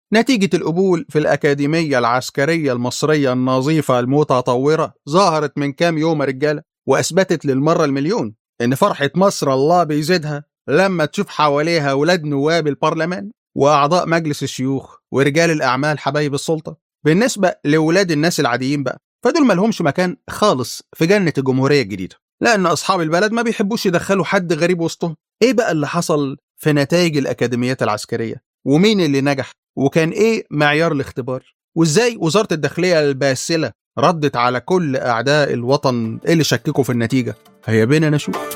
نتيجة القبول في الأكاديمية العسكرية المصرية النظيفة المتطورة ظهرت من كام يوم يا رجالة وأثبتت للمرة المليون إن فرحة مصر الله بيزيدها لما تشوف حواليها ولاد نواب البرلمان وأعضاء مجلس الشيوخ ورجال الأعمال حبايب السلطة بالنسبة لولاد الناس العاديين بقى فدول ملهمش مكان خالص في جنة الجمهورية الجديدة لأن أصحاب البلد ما بيحبوش يدخلوا حد غريب وسطهم إيه بقى اللي حصل في نتائج الأكاديميات العسكرية ومين اللي نجح وكان إيه معيار الاختبار وإزاي وزارة الداخلية الباسلة ردت على كل أعداء الوطن اللي شككوا في النتيجة هيا بينا نشوف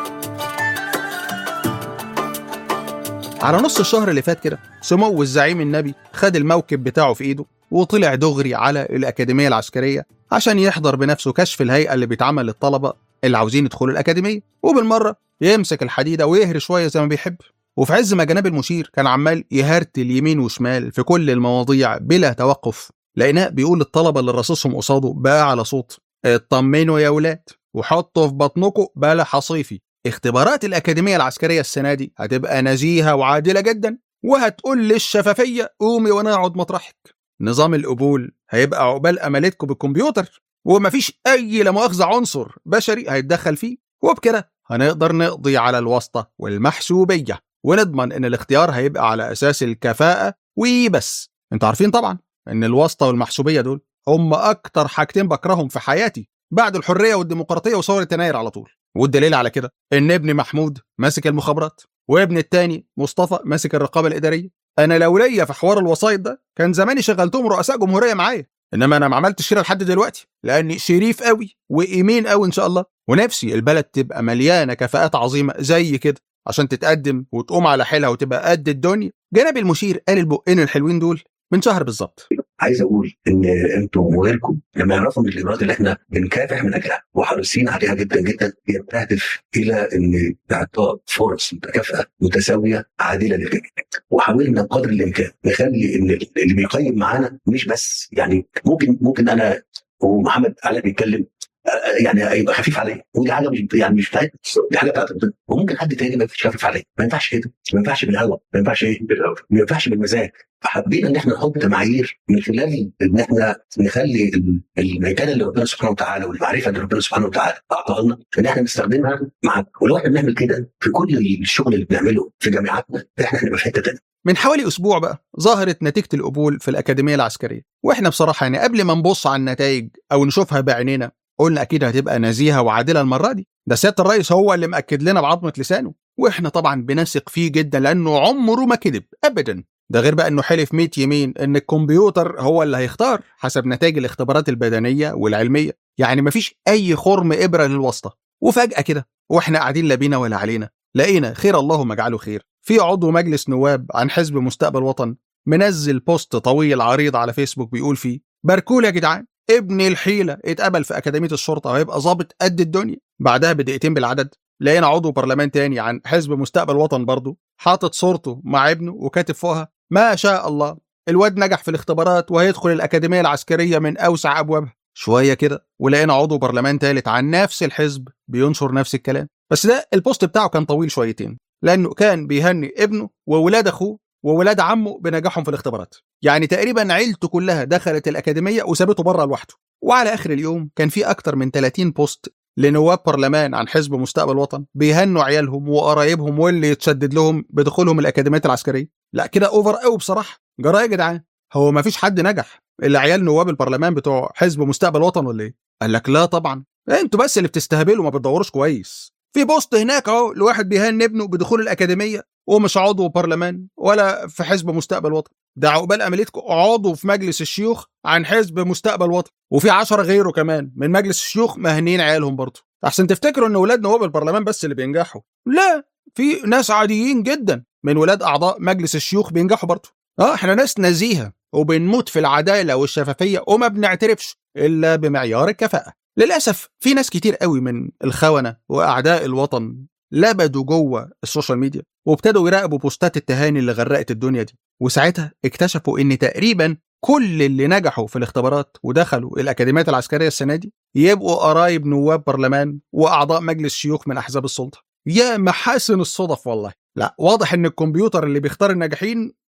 على نص الشهر اللي فات كده سمو الزعيم النبي خد الموكب بتاعه في ايده وطلع دغري على الأكاديمية العسكرية عشان يحضر بنفسه كشف الهيئة اللي بيتعمل للطلبة اللي عاوزين يدخلوا الأكاديمية وبالمرة يمسك الحديدة ويهري شوية زي ما بيحب وفي عز ما جناب المشير كان عمال يهرتل يمين وشمال في كل المواضيع بلا توقف لقيناه بيقول للطلبة اللي راصصهم قصاده بقى على صوت اطمنوا يا ولاد وحطوا في بطنكم بلا حصيفي اختبارات الأكاديمية العسكرية السنة دي هتبقى نزيهة وعادلة جدا وهتقول للشفافية قومي وانا اقعد مطرحك نظام القبول هيبقى عقبال أملتكم بالكمبيوتر ومفيش أي لا مؤاخذة عنصر بشري هيتدخل فيه وبكده هنقدر نقضي على الواسطة والمحسوبية ونضمن إن الاختيار هيبقى على أساس الكفاءة وبس انتوا عارفين طبعا إن الواسطة والمحسوبية دول هم أكتر حاجتين بكرههم في حياتي بعد الحرية والديمقراطية وثورة يناير على طول والدليل على كده إن ابني محمود ماسك المخابرات وابن التاني مصطفى ماسك الرقابة الإدارية أنا لو ليا في حوار الوسايط ده كان زماني شغلتهم رؤساء جمهورية معايا انما انا ما عملتش كده لحد دلوقتي لاني شريف قوي وايمين قوي ان شاء الله ونفسي البلد تبقى مليانه كفاءات عظيمه زي كده عشان تتقدم وتقوم على حيلها وتبقى قد الدنيا جناب المشير قال البقين الحلوين دول من شهر بالظبط عايز اقول ان انتم وغيركم لما يعرفوا ان الاجراءات اللي احنا بنكافح من اجلها وحريصين عليها جدا جدا هي بتهدف الى ان اعطاء فرص متكافئه متساويه عادله للجميع وحاولنا بقدر الامكان نخلي ان اللي بيقيم معانا مش بس يعني ممكن ممكن انا ومحمد علاء بيتكلم يعني هيبقى خفيف عليا ودي حاجه مش يعني مش بتاعتنا دي حاجه بتاعت ربنا وممكن حد تاني ما يبقاش خفيف عليا ما ينفعش كده ما ينفعش بالهوا ما ينفعش ايه بالهوا ما ينفعش بالمزاج فحبينا ان احنا نحط معايير من خلال ان احنا نخلي المكانه اللي ربنا سبحانه وتعالى والمعرفه اللي ربنا سبحانه وتعالى اعطاها لنا ان احنا نستخدمها مع ولو احنا بنعمل كده في كل الشغل اللي بنعمله في جامعاتنا احنا هنبقى في حته ثانيه من حوالي اسبوع بقى ظهرت نتيجه القبول في الاكاديميه العسكريه واحنا بصراحه يعني قبل ما نبص على النتائج او نشوفها بعينينا قلنا اكيد هتبقى نزيهه وعادله المره دي ده سياده الرئيس هو اللي مأكد لنا بعظمه لسانه واحنا طبعا بنثق فيه جدا لانه عمره ما كذب ابدا ده غير بقى انه حلف 100 يمين ان الكمبيوتر هو اللي هيختار حسب نتائج الاختبارات البدنيه والعلميه يعني مفيش اي خرم ابره للواسطه وفجاه كده واحنا قاعدين لا بينا ولا علينا لقينا خير اللهم اجعله خير في عضو مجلس نواب عن حزب مستقبل وطن منزل بوست طويل عريض على فيسبوك بيقول فيه باركول يا جدعان ابن الحيلة اتقبل في أكاديمية الشرطة وهيبقى ظابط قد الدنيا بعدها بدقيقتين بالعدد لقينا عضو برلمان تاني عن حزب مستقبل وطن برضه حاطط صورته مع ابنه وكاتب فوقها ما شاء الله الواد نجح في الاختبارات وهيدخل الأكاديمية العسكرية من أوسع أبوابها شوية كده ولقينا عضو برلمان تالت عن نفس الحزب بينشر نفس الكلام بس ده البوست بتاعه كان طويل شويتين لأنه كان بيهني ابنه وولاد أخوه وولاد عمه بنجاحهم في الاختبارات يعني تقريبا عيلته كلها دخلت الأكاديمية وسابته بره لوحده وعلى آخر اليوم كان في أكتر من 30 بوست لنواب برلمان عن حزب مستقبل وطن بيهنوا عيالهم وقرايبهم واللي يتشدد لهم بدخولهم الأكاديميات العسكرية لا كده أوفر قوي بصراحة جرى يا جدعان هو ما فيش حد نجح إلا عيال نواب البرلمان بتوع حزب مستقبل وطن ولا إيه؟ قال لك لا طبعا انتوا بس اللي بتستهبلوا ما بتدوروش كويس في بوست هناك اهو لواحد بيهني ابنه بدخول الاكاديميه ومش عضو برلمان ولا في حزب مستقبل وطن ده عقبال عمليتكم عضو في مجلس الشيوخ عن حزب مستقبل وطن وفي عشرة غيره كمان من مجلس الشيوخ مهنيين عيالهم برضه احسن تفتكروا ان ولاد نواب البرلمان بس اللي بينجحوا لا في ناس عاديين جدا من ولاد اعضاء مجلس الشيوخ بينجحوا برضه اه احنا ناس نزيهه وبنموت في العداله والشفافيه وما بنعترفش الا بمعيار الكفاءه للاسف في ناس كتير قوي من الخونه واعداء الوطن لبدوا جوه السوشيال ميديا وابتدوا يراقبوا بوستات التهاني اللي غرقت الدنيا دي وساعتها اكتشفوا ان تقريبا كل اللي نجحوا في الاختبارات ودخلوا الاكاديميات العسكريه السنه دي يبقوا قرايب نواب برلمان واعضاء مجلس شيوخ من احزاب السلطه يا محاسن الصدف والله لا واضح ان الكمبيوتر اللي بيختار الناجحين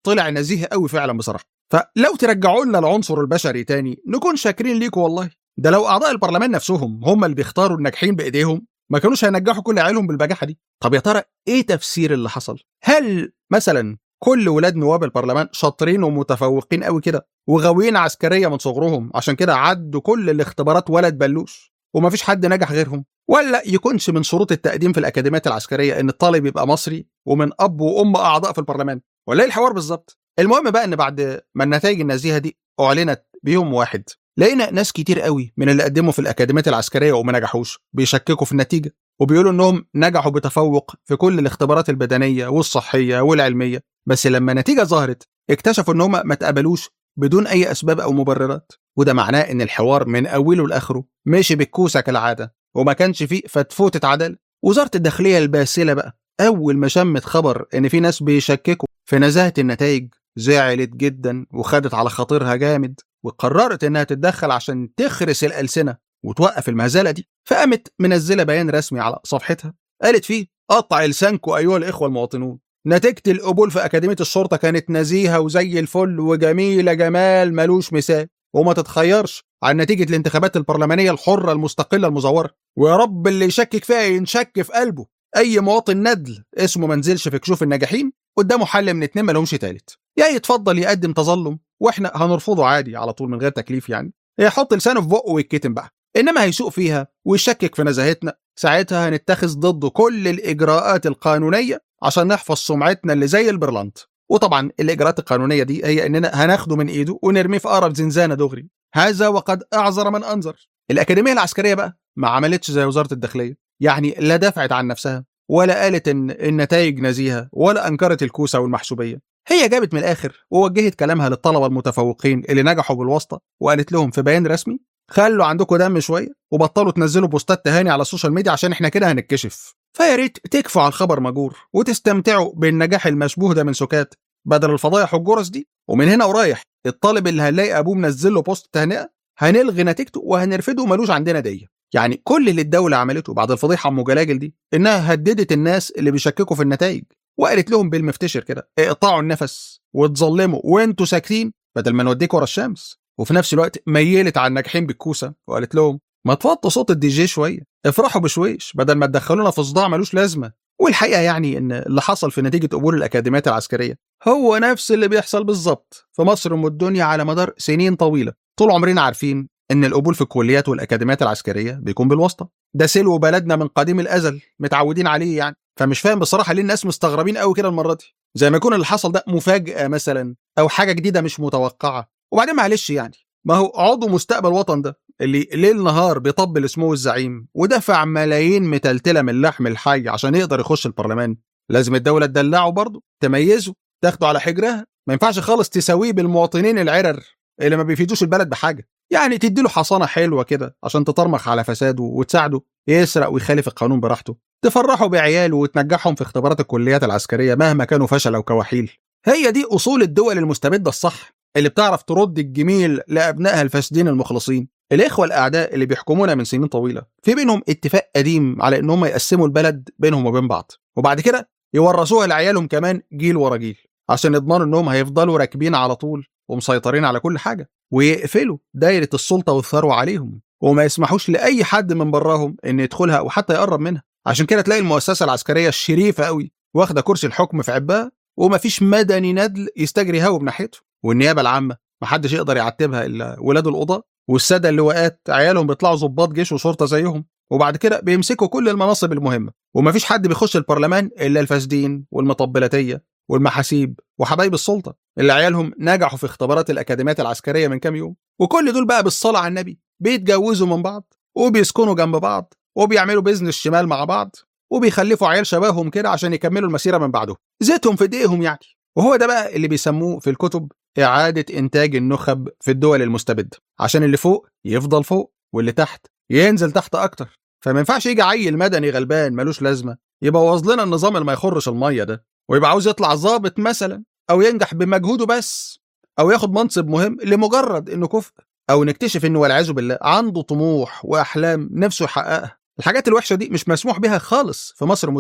طلع نزيه قوي فعلا بصراحه فلو ترجعوا لنا العنصر البشري تاني نكون شاكرين ليكوا والله ده لو اعضاء البرلمان نفسهم هم اللي بيختاروا الناجحين بايديهم ما كانوش هينجحوا كل عيالهم بالبجاحه دي طب يا ترى ايه تفسير اللي حصل هل مثلا كل ولاد نواب البرلمان شاطرين ومتفوقين قوي كده وغاويين عسكريه من صغرهم عشان كده عدوا كل الاختبارات ولد بلوش ومفيش حد نجح غيرهم ولا يكونش من شروط التقديم في الاكاديميات العسكريه ان الطالب يبقى مصري ومن اب وام اعضاء في البرلمان ولا ايه الحوار بالظبط المهم بقى ان بعد ما النتائج النزيهه دي اعلنت بيوم واحد لقينا ناس كتير قوي من اللي قدموا في الاكاديميات العسكريه وما نجحوش بيشككوا في النتيجه وبيقولوا انهم نجحوا بتفوق في كل الاختبارات البدنيه والصحيه والعلميه بس لما النتيجه ظهرت اكتشفوا ان هم ما اتقبلوش بدون اي اسباب او مبررات وده معناه ان الحوار من اوله لاخره ماشي بالكوسه كالعاده وما كانش فيه فتفوتة عدالة وزارة الداخلية الباسلة بقى أول ما شمت خبر إن في ناس بيشككوا في نزاهة النتائج زعلت جدا وخدت على خاطرها جامد وقررت إنها تتدخل عشان تخرس الألسنة وتوقف المهزلة دي فقامت منزلة بيان رسمي على صفحتها قالت فيه قطع لسانكم أيها الإخوة المواطنون نتيجة القبول في أكاديمية الشرطة كانت نزيهة وزي الفل وجميلة جمال ملوش مثال وما تتخيرش عن نتيجة الانتخابات البرلمانية الحرة المستقلة المزورة ويا رب اللي يشكك فيها ينشك في قلبه أي مواطن ندل اسمه منزلش في كشوف الناجحين قدامه حل من اتنين ملهمش تالت يا يتفضل يقدم تظلم واحنا هنرفضه عادي على طول من غير تكليف يعني يحط لسانه في بقه ويتكتم بقى انما هيسوق فيها ويشكك في نزاهتنا ساعتها هنتخذ ضده كل الاجراءات القانونيه عشان نحفظ سمعتنا اللي زي البرلنت وطبعا الاجراءات القانونيه دي هي اننا هناخده من ايده ونرميه في اقرب زنزانه دغري هذا وقد اعذر من انذر الاكاديميه العسكريه بقى ما عملتش زي وزاره الداخليه يعني لا دافعت عن نفسها ولا قالت ان النتائج نزيهه ولا انكرت الكوسه والمحسوبيه هي جابت من الاخر ووجهت كلامها للطلبه المتفوقين اللي نجحوا بالواسطه وقالت لهم في بيان رسمي خلوا عندكم دم شويه وبطلوا تنزلوا بوستات تهاني على السوشيال ميديا عشان احنا كده هنتكشف فيا ريت تكفوا على الخبر مجور وتستمتعوا بالنجاح المشبوه ده من سكات بدل الفضايح والجرس دي ومن هنا ورايح الطالب اللي هنلاقي ابوه منزل له بوست تهنئه هنلغي نتيجته وهنرفده وملوش عندنا ديه يعني كل اللي الدوله عملته بعد الفضيحه ام جلاجل دي انها هددت الناس اللي بيشككوا في النتائج وقالت لهم بالمفتشر كده اقطعوا النفس وتظلموا وانتوا ساكتين بدل ما نوديك ورا الشمس وفي نفس الوقت ميلت على الناجحين بالكوسه وقالت لهم ما تفضوا صوت الدي جي شويه افرحوا بشويش بدل ما تدخلونا في صداع ملوش لازمه والحقيقه يعني ان اللي حصل في نتيجه قبول الاكاديميات العسكريه هو نفس اللي بيحصل بالظبط في مصر ام الدنيا على مدار سنين طويله طول عمرنا عارفين ان القبول في الكليات والاكاديميات العسكريه بيكون بالواسطه ده سلو بلدنا من قديم الازل متعودين عليه يعني فمش فاهم بصراحه ليه الناس مستغربين قوي كده المره دي زي ما يكون اللي حصل ده مفاجاه مثلا او حاجه جديده مش متوقعه وبعدين معلش يعني ما هو عضو مستقبل وطن ده اللي ليل نهار بيطبل اسمه الزعيم ودفع ملايين متلتله من اللحم الحي عشان يقدر يخش البرلمان لازم الدوله تدلعه برضه تميزه تاخده على حجرها ما ينفعش خالص تساويه بالمواطنين العرر اللي ما بيفيدوش البلد بحاجه يعني تديله حصانه حلوه كده عشان تطرمخ على فساده وتساعده يسرق ويخالف القانون براحته تفرحوا بعياله وتنجحهم في اختبارات الكليات العسكريه مهما كانوا فشل او كواحيل هي دي اصول الدول المستبده الصح اللي بتعرف ترد الجميل لابنائها الفاسدين المخلصين الاخوه الاعداء اللي بيحكمونا من سنين طويله في بينهم اتفاق قديم على ان هم يقسموا البلد بينهم وبين بعض وبعد كده يورثوها لعيالهم كمان جيل ورا جيل عشان يضمنوا انهم هيفضلوا راكبين على طول ومسيطرين على كل حاجه ويقفلوا دايره السلطه والثروه عليهم وما يسمحوش لاي حد من براهم ان يدخلها او حتى يقرب منها عشان كده تلاقي المؤسسه العسكريه الشريفه قوي واخده كرسي الحكم في عبها ومفيش مدني ندل يستجري هوا بناحيته والنيابه العامه محدش يقدر يعتبها الا ولاد القضاه والساده اللواءات عيالهم بيطلعوا ضباط جيش وشرطه زيهم وبعد كده بيمسكوا كل المناصب المهمه ومفيش حد بيخش البرلمان الا الفاسدين والمطبلاتيه والمحاسيب وحبايب السلطه اللي عيالهم نجحوا في اختبارات الاكاديميات العسكريه من كام يوم وكل دول بقى بالصلاه على النبي بيتجوزوا من بعض وبيسكنوا جنب بعض وبيعملوا بيزنس شمال مع بعض وبيخلفوا عيال شبههم كده عشان يكملوا المسيره من بعدهم زيتهم في ايديهم يعني وهو ده بقى اللي بيسموه في الكتب إعادة إنتاج النخب في الدول المستبدة عشان اللي فوق يفضل فوق واللي تحت ينزل تحت أكتر فما ينفعش يجي عيل مدني غلبان ملوش لازمة يبوظ لنا النظام اللي ما يخرش المية ده ويبقى عاوز يطلع ظابط مثلا أو ينجح بمجهوده بس أو ياخد منصب مهم لمجرد إنه كفء أو نكتشف إنه والعياذ بالله عنده طموح وأحلام نفسه يحققها الحاجات الوحشة دي مش مسموح بها خالص في مصر مدني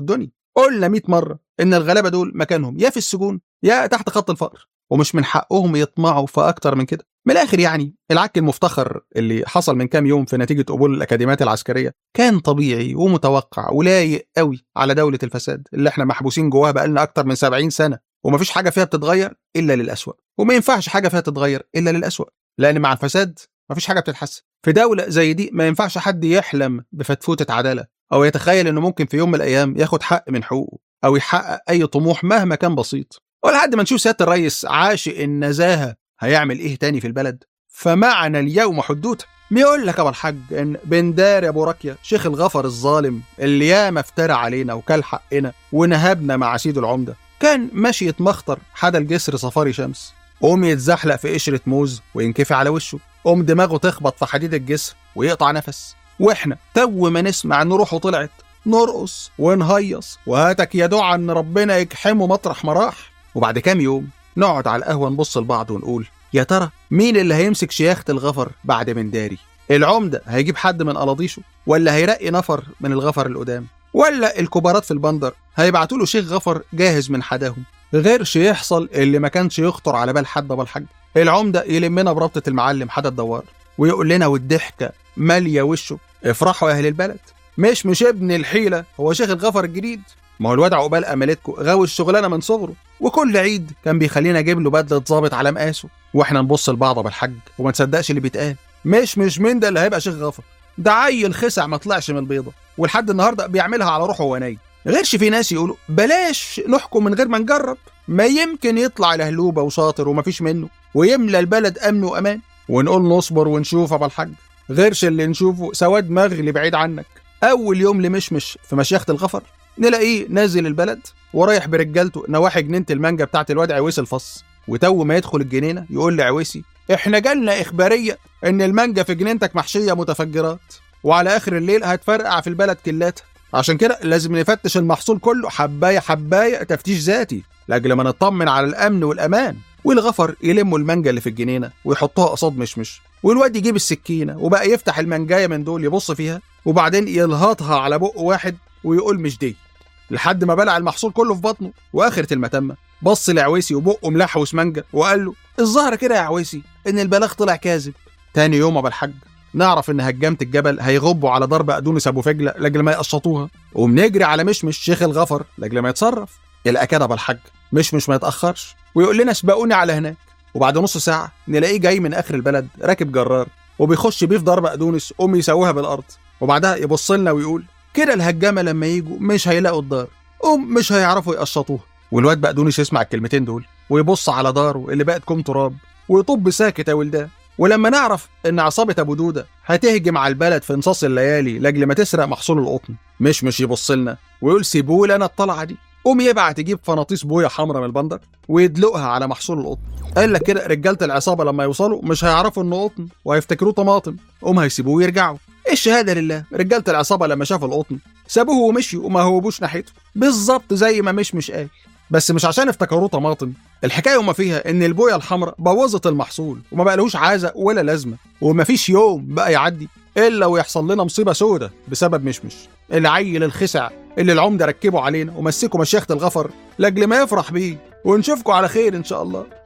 قلنا 100 مره ان الغلابه دول مكانهم يا في السجون يا تحت خط الفقر ومش من حقهم يطمعوا في اكتر من كده من الاخر يعني العك المفتخر اللي حصل من كام يوم في نتيجه قبول الاكاديميات العسكريه كان طبيعي ومتوقع ولايق قوي على دوله الفساد اللي احنا محبوسين جواها بقالنا اكتر من 70 سنه ومفيش حاجه فيها بتتغير الا للاسوأ وما ينفعش حاجه فيها تتغير الا للاسوأ لان مع الفساد مفيش حاجه بتتحسن في دوله زي دي ما ينفعش حد يحلم بفتفوته عداله او يتخيل انه ممكن في يوم من الايام ياخد حق من حقوقه او يحقق اي طموح مهما كان بسيط ولحد ما نشوف سياده الرئيس عاشق النزاهه هيعمل ايه تاني في البلد فمعنا اليوم حدوته بيقول لك ابو الحاج ان بندار ابو راكيه شيخ الغفر الظالم اللي ياما افترى علينا وكل حقنا ونهبنا مع سيد العمده كان ماشي يتمخطر حدا الجسر صفاري شمس قوم يتزحلق في قشرة موز وينكفي على وشه قوم دماغه تخبط في حديد الجسر ويقطع نفس واحنا تو ما نسمع ان روحه طلعت نرقص ونهيص وهاتك يا دعا ان ربنا يكحمه مطرح ما راح وبعد كام يوم نقعد على القهوه نبص لبعض ونقول يا ترى مين اللي هيمسك شياخة الغفر بعد من داري العمدة هيجيب حد من قلاضيشه ولا هيرقي نفر من الغفر القدام ولا الكبارات في البندر هيبعتوا له شيخ غفر جاهز من حداهم غيرش يحصل اللي ما كانش يخطر على بال حد ابو الحاج العمدة يلمنا بربطة المعلم حدا الدوار ويقول لنا والضحكة مالية وشه افرحوا يا اهل البلد مش مش ابن الحيلة هو شيخ الغفر الجديد ما هو الواد عقبال امالتكم غاوي الشغلانه من صغره وكل عيد كان بيخلينا اجيب له بدله ظابط على مقاسه واحنا نبص لبعض بالحج وما نصدقش اللي بيتقال مش مش مين ده اللي هيبقى شيخ غفر ده عيل خسع ما طلعش من البيضه ولحد النهارده بيعملها على روحه وهو نايم غيرش في ناس يقولوا بلاش نحكم من غير ما نجرب ما يمكن يطلع لهلوبه وشاطر ومفيش منه ويملى البلد امن وامان ونقول نصبر ونشوف ابو الحاج غيرش اللي نشوفه سواد مغلي بعيد عنك اول يوم لمشمش في مشيخه الغفر نلاقيه نازل البلد ورايح برجالته نواحي جنينه المانجا بتاعت الواد عويس الفص وتو ما يدخل الجنينه يقول لعويسي احنا جالنا اخباريه ان المانجا في جنينتك محشيه متفجرات وعلى اخر الليل هتفرقع في البلد كلاتها عشان كده لازم نفتش المحصول كله حبايه حبايه تفتيش ذاتي لاجل ما نطمن على الامن والامان والغفر يلموا المانجا اللي في الجنينه ويحطوها قصاد مشمش والواد يجيب السكينه وبقى يفتح المانجايه من دول يبص فيها وبعدين يلهطها على بق واحد ويقول مش دي لحد ما بلع المحصول كله في بطنه واخرة المتمة بص لعويسي وبقه ملحوس مانجا وقال له الظاهر كده يا عويسي ان البلاغ طلع كاذب تاني يوم ابو الحاج نعرف ان هجامة الجبل هيغبوا على ضرب ادونس ابو فجلة لاجل ما يقشطوها وبنجري على مشمش شيخ الغفر لاجل ما يتصرف الاكاد ابو الحاج مشمش ما يتاخرش ويقول لنا سبقوني على هناك وبعد نص ساعة نلاقيه جاي من اخر البلد راكب جرار وبيخش بيه في ضرب ادونس قوم يسويها بالارض وبعدها يبص لنا ويقول كده الهجامه لما يجوا مش هيلاقوا الدار قوم مش هيعرفوا يقشطوها والواد بقدونس يسمع الكلمتين دول ويبص على داره اللي بقت كوم تراب ويطب ساكت يا ولدان ولما نعرف ان عصابه ابو دوده هتهجم على البلد في نصاص الليالي لاجل ما تسرق محصول القطن مش مش يبص لنا ويقول سيبوا لنا الطلعه دي قوم يبعت يجيب فناطيس بويه حمراء من البندر ويدلقها على محصول القطن قال لك كده رجاله العصابه لما يوصلوا مش هيعرفوا انه قطن وهيفتكروه طماطم قوم هيسيبوه ويرجعوا الشهادة لله رجالة العصابة لما شافوا القطن سابوه ومشيوا وما هوبوش ناحيته بالظبط زي ما مش مش قال بس مش عشان افتكروه طماطم الحكاية وما فيها ان البوية الحمراء بوظت المحصول وما بقالهوش عازة ولا لازمة ومفيش يوم بقى يعدي الا ويحصل لنا مصيبة سودة بسبب مشمش العيل الخسع اللي العمدة ركبوا علينا ومسكوا مشيخة الغفر لاجل ما يفرح بيه ونشوفكم على خير ان شاء الله